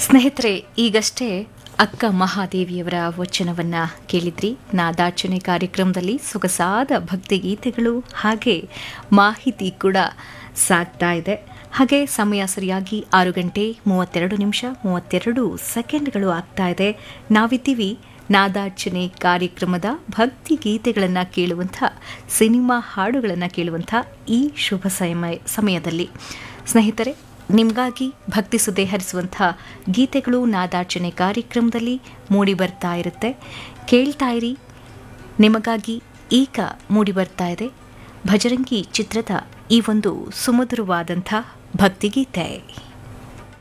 ಸ್ನೇಹಿತರೆ ಈಗಷ್ಟೇ ಅಕ್ಕ ಮಹಾದೇವಿಯವರ ವಚನವನ್ನ ಕೇಳಿದ್ರಿ ನಾದಾರ್ಚನೆ ಕಾರ್ಯಕ್ರಮದಲ್ಲಿ ಸೊಗಸಾದ ಭಕ್ತಿಗೀತೆಗಳು ಹಾಗೆ ಮಾಹಿತಿ ಕೂಡ ಸಾಗ್ತಾ ಇದೆ ಹಾಗೆ ಸಮಯ ಸರಿಯಾಗಿ ಆರು ಗಂಟೆ ಮೂವತ್ತೆರಡು ನಿಮಿಷ ಮೂವತ್ತೆರಡು ಸೆಕೆಂಡ್ಗಳು ಆಗ್ತಾ ಇದೆ ನಾವಿದ್ದೀವಿ ನಾದಾರ್ಚನೆ ಕಾರ್ಯಕ್ರಮದ ಭಕ್ತಿ ಗೀತೆಗಳನ್ನು ಕೇಳುವಂಥ ಸಿನಿಮಾ ಹಾಡುಗಳನ್ನು ಕೇಳುವಂಥ ಈ ಶುಭ ಸಮಯ ಸಮಯದಲ್ಲಿ ಸ್ನೇಹಿತರೆ ನಿಮಗಾಗಿ ಭಕ್ತಿ ಸುದ್ದಿ ಹರಿಸುವಂಥ ಗೀತೆಗಳು ನಾದಾರ್ಚನೆ ಕಾರ್ಯಕ್ರಮದಲ್ಲಿ ಮೂಡಿ ಬರ್ತಾ ಇರುತ್ತೆ ಕೇಳ್ತಾ ಇರಿ ನಿಮಗಾಗಿ ಈಗ ಮೂಡಿ ಬರ್ತಾ ಇದೆ ಭಜರಂಗಿ ಚಿತ್ರದ ಈ ಒಂದು ಸುಮಧುರವಾದಂಥ ಭಕ್ತಿಗೀತೆ